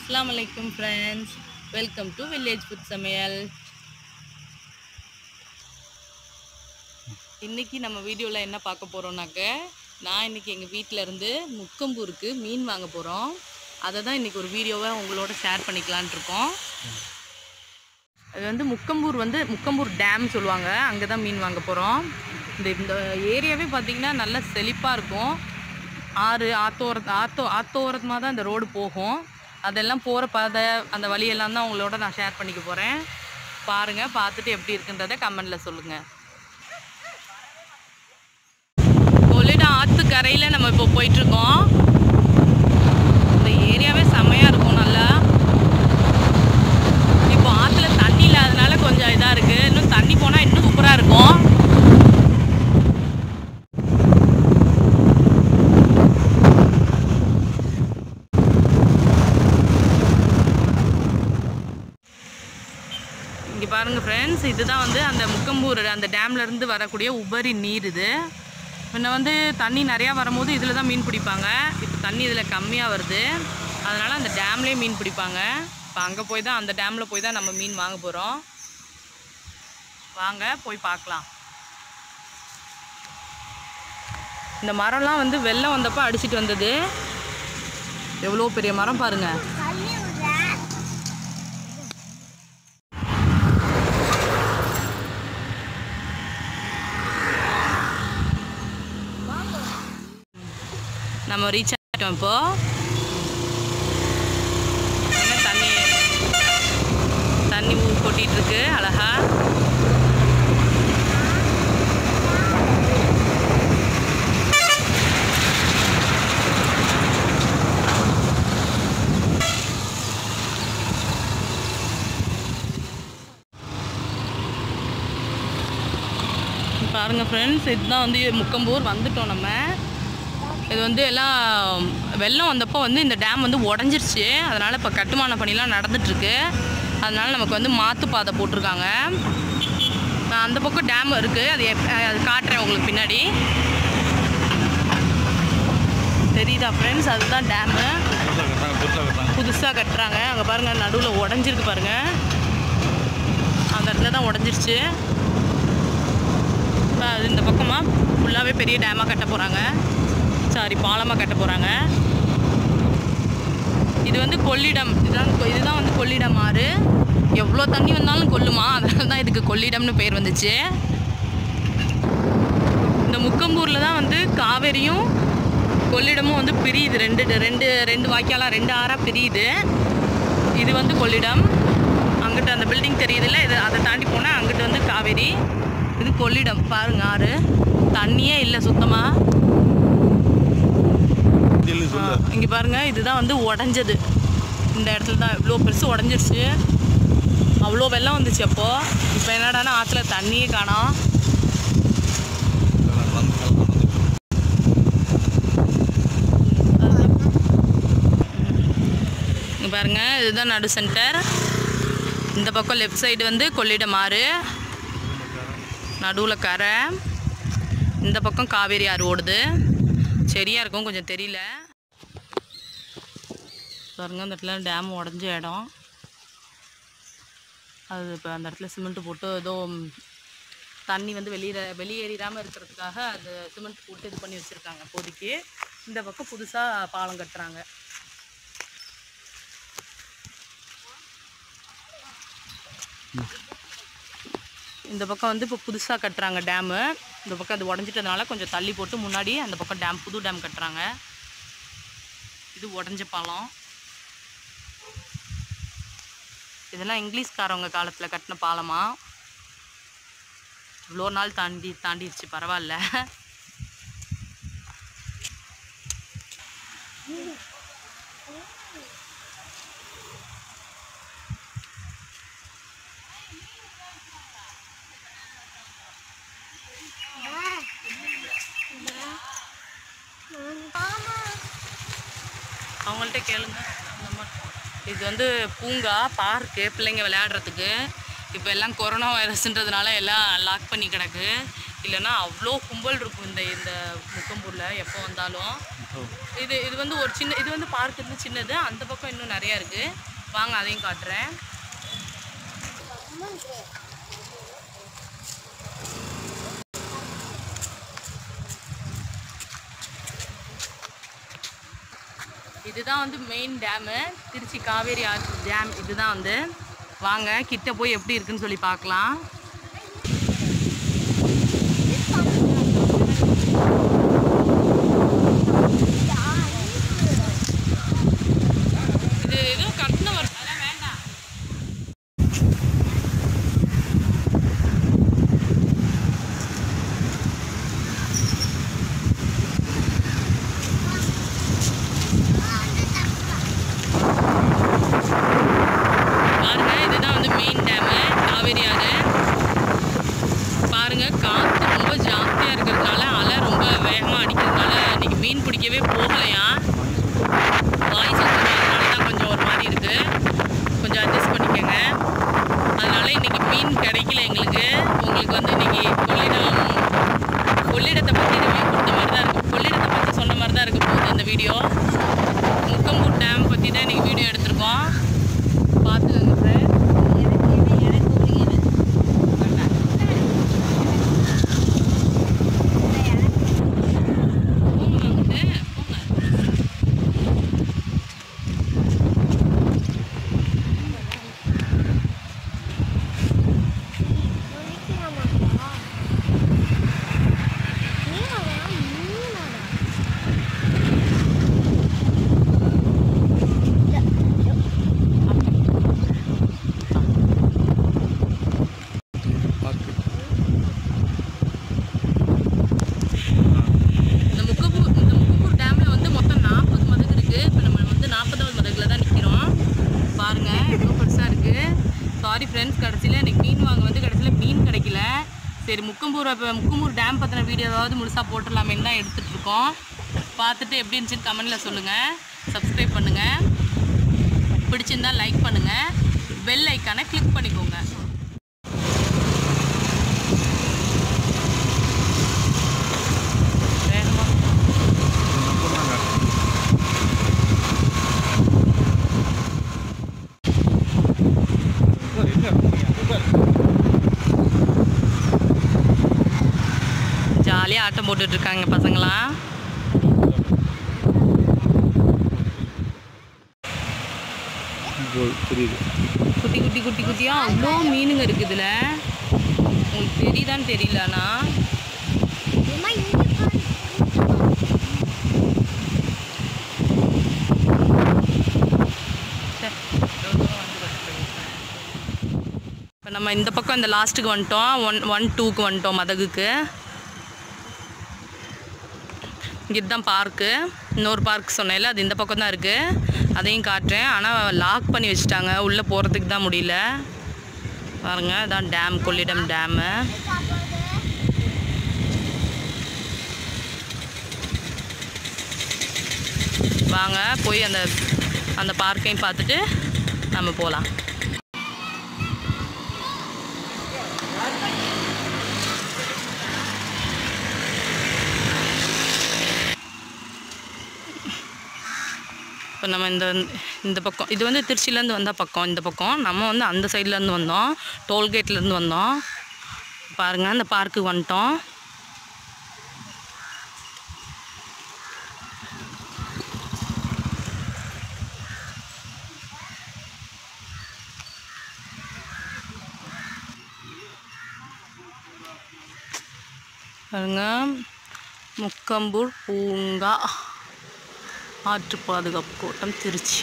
அஸ்ஸலாமு அலைக்கும் friends welcome to village food சமையல் இன்னைக்கு நம்ம வீடியோவில் என்ன பார்க்க போகிறோம்னாக்க நான் இன்னைக்கு எங்கள் வீட்டில் இருந்து முக்கம்பூருக்கு மீன் வாங்க போகிறோம் அதை தான் இன்னைக்கு ஒரு வீடியோவை உங்களோட ஷேர் பண்ணிக்கலான் இருக்கோம் அது வந்து முக்கம்பூர் வந்து முக்கம்பூர் டேம் சொல்லுவாங்க அங்கே தான் மீன் வாங்க போகிறோம் இந்த இந்த ஏரியாவே பார்த்திங்கன்னா நல்லா செழிப்பாக இருக்கும் ஆறு ஆத்தோர ஆத்தோ ஆத்தோரமாக தான் இந்த ரோடு போகும் அதெல்லாம் போகிற பாதை அந்த வழியெல்லாம் தான் உங்களோட நான் ஷேர் பண்ணிக்க போகிறேன் பாருங்கள் பார்த்துட்டு எப்படி இருக்குன்றதை கமெண்டில் சொல்லுங்கள் கொள்ளிடம் ஆற்று கரையில் நம்ம இப்போ போயிட்டுருக்கோம் இந்த ஏரியாவே செம்மையாக இருக்கும் நல்லா இப்போ ஆற்றுல தண்ணி இல்லாதனால கொஞ்சம் இதாக இருக்குது இன்னும் தண்ணி போனால் இன்னும் சூப்பராக இருக்கும் இங்கே பாருங்கள் ஃப்ரெண்ட்ஸ் இதுதான் வந்து அந்த முக்கம்பூர் அந்த டேம்ல இருந்து வரக்கூடிய உபரி நீர் இது முன்ன வந்து தண்ணி நிறையா வரும்போது இதில் தான் மீன் பிடிப்பாங்க இப்போ தண்ணி இதில் கம்மியாக வருது அதனால் அந்த டேம்லேயே மீன் பிடிப்பாங்க இப்போ அங்கே போய் தான் அந்த டேமில் போய் தான் நம்ம மீன் வாங்க போகிறோம் வாங்க போய் பார்க்கலாம் இந்த மரம்லாம் வந்து வெள்ளம் வந்தப்போ அடிச்சிட்டு வந்தது எவ்வளோ பெரிய மரம் பாருங்கள் நம்ம ரீச் ஆகிட்டோம் இப்போ என்ன தண்ணி தண்ணி ஊ கொட்டிட்டு இருக்கு அழகா பாருங்க ஃப்ரெண்ட்ஸ் இதுதான் வந்து முக்கம்பூர் வந்துட்டோம் நம்ம இது வந்து எல்லாம் வெள்ளம் வந்தப்போ வந்து இந்த டேம் வந்து உடஞ்சிருச்சு அதனால் இப்போ கட்டுமான பணிலாம் நடந்துட்டுருக்கு அதனால் நமக்கு வந்து மாற்று பாதை போட்டிருக்காங்க நான் அந்த பக்கம் டேம் இருக்குது அது எப் அது காட்டுறேன் உங்களுக்கு பின்னாடி தெரியுதா ஃப்ரெண்ட்ஸ் அதுதான் டேமு புதுசாக கட்டுறாங்க அங்கே பாருங்கள் நடுவில் உடஞ்சிருக்கு பாருங்கள் அந்த இடத்துல தான் உடஞ்சிருச்சு இப்போ அது இந்த பக்கமாக ஃபுல்லாகவே பெரிய டேமாக கட்ட போகிறாங்க சாரி பாலமாக கட்ட போகிறாங்க இது வந்து கொள்ளிடம் இதுதான் இதுதான் வந்து கொள்ளிடம் ஆறு எவ்வளோ தண்ணி வந்தாலும் கொல்லுமா அதனால தான் இதுக்கு கொள்ளிடம்னு பேர் வந்துச்சு இந்த முக்கம்பூரில் தான் வந்து காவேரியும் கொள்ளிடமும் வந்து பிரியுது ரெண்டு ரெண்டு ரெண்டு வாய்க்காலாக ரெண்டு ஆறாக பிரியுது இது வந்து கொள்ளிடம் அங்கிட்ட அந்த பில்டிங் தெரியுதுல்ல இது அதை தாண்டி போனால் அங்கிட்ட வந்து காவேரி இது கொள்ளிடம் பாருங்க ஆறு தண்ணியே இல்லை சுத்தமாக இங்கே பாருங்க இதுதான் வந்து உடஞ்சது இந்த இடத்துல தான் இவ்வளோ பெருசு உடஞ்சிருச்சு அவ்வளோ வெள்ளம் வந்துச்சு அப்போ இப்போ என்னடான்னா ஆற்றுல தண்ணியே காணோம் இங்கே பாருங்க இதுதான் நடு சென்டர் இந்த பக்கம் லெஃப்ட் சைடு வந்து கொள்ளிடம் ஆறு நடுவில் கரை இந்த பக்கம் காவேரி ஆறு ஓடுது சரியாக இருக்கும் கொஞ்சம் தெரியல பாருங்க அந்த இடத்துல டேம் உடஞ்ச இடம் அது இப்போ அந்த இடத்துல சிமெண்ட் போட்டு ஏதோ தண்ணி வந்து வெளியே வெளியேறிடாமல் இருக்கிறதுக்காக அது சிமெண்ட் போட்டு இது பண்ணி வச்சுருக்காங்க இப்போதைக்கு இந்த பக்கம் புதுசாக பாலம் கட்டுறாங்க இந்த பக்கம் வந்து இப்போ புதுசாக கட்டுறாங்க டேமு இந்த பக்கம் அது உடஞ்சிட்டதுனால கொஞ்சம் தள்ளி போட்டு முன்னாடி அந்த பக்கம் டேம் புது டேம் கட்டுறாங்க இது உடஞ்ச பாலம் இதெல்லாம் இங்கிலீஷ்காரவங்க காலத்தில் கட்டின பாலமா இவ்வளோ நாள் தாண்டி தாண்டிடுச்சு பரவாயில்ல அவங்கள்ட்ட கேளுங்க அந்த மாதிரி. இது வந்து பூங்கா பார்க்கு பிள்ளைங்க விளையாடுறதுக்கு இப்போ எல்லாம் கொரோனா வைரஸ்ன்றதுனால எல்லாம் லாக் பண்ணி கிடக்கு இல்லைன்னா அவ்வளோ கும்பல் இருக்கும் இந்த இந்த முக்கம்பூரில் எப்போ வந்தாலும் இது இது வந்து ஒரு சின்ன இது வந்து பார்க் இருந்து சின்னது அந்த பக்கம் இன்னும் நிறையா இருக்குது வாங்க அதையும் காட்டுறேன் இதுதான் வந்து மெயின் டேமு திருச்சி காவேரி ஆற்று டேம் இதுதான் வந்து வாங்க கிட்ட போய் எப்படி இருக்குன்னு சொல்லி பார்க்கலாம் இது ஏதோ கட்டின வரும் அதெல்லாம் வேண்டாம் பாருங்க இதுதான் வந்து மெயின் டேமு காவேரி ஆறு பாருங்க காற்று ரொம்ப ஜாஸ்தியாக இருக்கிறதுனால அலை ரொம்ப வேகமாக அடிக்கிறதுனால இன்னைக்கு மீன் பிடிக்கவே போகலையா வாய்ஸ் அதனால தான் கொஞ்சம் ஒரு மாதிரி இருக்கு கொஞ்சம் அட்ஜஸ்ட் பண்ணிக்கோங்க அதனால இன்னைக்கு மீன் கிடைக்கல எங்களுக்கு உங்களுக்கு வந்து இன்னைக்கு கொள்ளிடம் கொள்ளிடத்தை பற்றி ரிவ்யூ கொடுத்த மாதிரி தான் இருக்கு கொள்ளிடத்தை பற்றி சொன்ன மாதிரி தான் இருக்க போகுது இந்த வீடியோ முக்கம்பூர் டேம் பற்றி தான் இன்னைக்கு வீடியோ எடுத்திருக்கோம் பார்த்துக்கோங்க ஃப்ரெண்ட் இந்த முக்கம்பூர் இந்த முக்கம்பூர் டேமில் வந்து மொத்தம் நாற்பது மதகு இருக்குது இப்போ நம்ம வந்து நாற்பதாவது மதகுல தான் நிற்கிறோம் பாருங்கள் எவ்வளோ பெருசாக இருக்குது சாரி ஃப்ரெண்ட்ஸ் கடைசியில் எனக்கு மீன் வாங்க வந்து கடைசியில் மீன் கிடைக்கல சரி முக்கம்பூர் இப்போ முக்கம்பூர் டேம் பற்றின வீடியோ ஏதாவது முழுசாக போட்டுடலாமேன்னு தான் எடுத்துகிட்டு இருக்கோம் பார்த்துட்டு எப்படி இருந்துச்சுன்னு கமெண்டில் சொல்லுங்கள் சப்ஸ்கிரைப் பண்ணுங்கள் பிடிச்சிருந்தா லைக் பண்ணுங்கள் பெல் ஐக்கானை கிளிக் பண்ணிக்கோங்க வேகமாக ஜாலியாக ஆட்டம் போட்டுட்டு இருக்காங்க பசங்களாம் புரியுது குட்டி குட்டி குட்டி குட்டியாக அவ்வளோ மீனுங்க இருக்குது இதில் உங்களுக்கு தெரியுதான்னு தெரியல ஆனால் இப்போ நம்ம இந்த பக்கம் இந்த லாஸ்ட்டுக்கு வந்துட்டோம் ஒன் ஒன் டூக்கு வந்துட்டோம் மதகுக்கு இங்கே தான் பார்க்கு இன்னொரு பார்க் சொன்னேன்ல அது இந்த பக்கம் தான் இருக்குது அதையும் காட்டுறேன் ஆனால் லாக் பண்ணி வச்சுட்டாங்க உள்ளே போகிறதுக்கு தான் முடியல பாருங்க இதான் டேம் கொள்ளிடம் டேமு வாங்க போய் அந்த அந்த பார்க்கையும் பார்த்துட்டு நம்ம போகலாம் இப்போ நம்ம இந்த இந்த பக்கம் இது வந்து திருச்சியிலேருந்து வந்த பக்கம் இந்த பக்கம் நம்ம வந்து அந்த சைட்லேருந்து வந்தோம் டோல்கேட்லேருந்து வந்தோம் பாருங்கள் அந்த பார்க்குக்கு வந்துட்டோம் பாருங்க முக்கம்பூர் பூங்கா ஆற்று பாதுகாப்பு கோட்டம் திருச்சி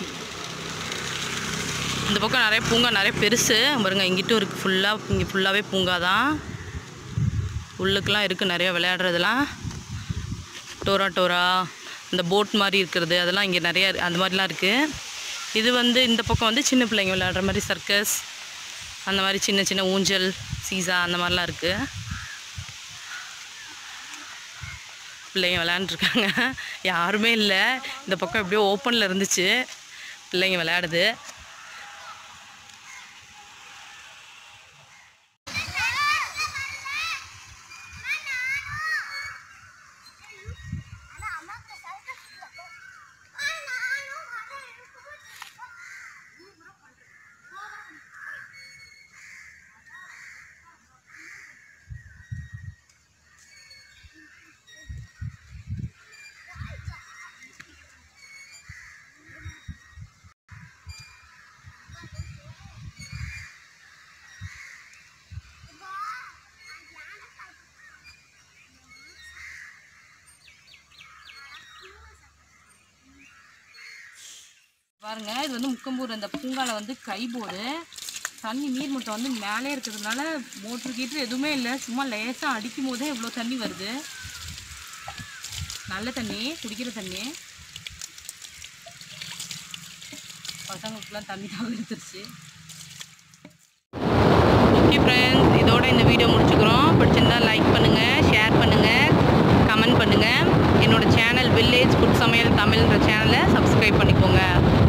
இந்த பக்கம் நிறைய பூங்கா நிறைய பெருசு பாருங்க இங்கிட்டும் இருக்குது ஃபுல்லாக இங்கே ஃபுல்லாகவே பூங்கா தான் உள்ளுக்கெலாம் இருக்குது நிறைய விளையாடுறதுலாம் டோரா டோரா இந்த போட் மாதிரி இருக்கிறது அதெல்லாம் இங்கே நிறைய இரு- அந்த மாதிரிலாம் இருக்குது இது வந்து இந்த பக்கம் வந்து சின்ன பிள்ளைங்க விளையாடுற மாதிரி சர்க்கஸ் அந்த மாதிரி சின்ன சின்ன ஊஞ்சல் சீசா அந்த மாதிரிலாம் இருக்குது பிள்ளைங்க விளையாண்டுருக்காங்க யாருமே இல்லை இந்த பக்கம் எப்படியோ ஓப்பனில் இருந்துச்சு பிள்ளைங்க விளையாடுது பாருங்க இது வந்து முக்கம்பூர் அந்த பூங்கால வந்து கை போடு தண்ணி நீர் மட்டம் வந்து மேலே இருக்கிறதுனால மோட்ரு கீட்ரு எதுவுமே இல்லை சும்மா லேசாக அடிக்கும் போதே இவ்வளோ தண்ணி வருது நல்ல தண்ணி குடிக்கிற தண்ணி பசங்களுக்குலாம் தண்ணி தான் எடுத்துருச்சு ஓகே ஃப்ரெண்ட்ஸ் இதோட இந்த வீடியோ முடிச்சுக்கிறோம் பிடிச்சிருந்தா லைக் பண்ணுங்கள் ஷேர் பண்ணுங்கள் கமெண்ட் பண்ணுங்கள் என்னோட சேனல் வில்லேஜ் ஃபுட் சமையல் தமிழ்ன்ற சேனலை சப்ஸ்கிரைப் பண்ணிக்கோங்க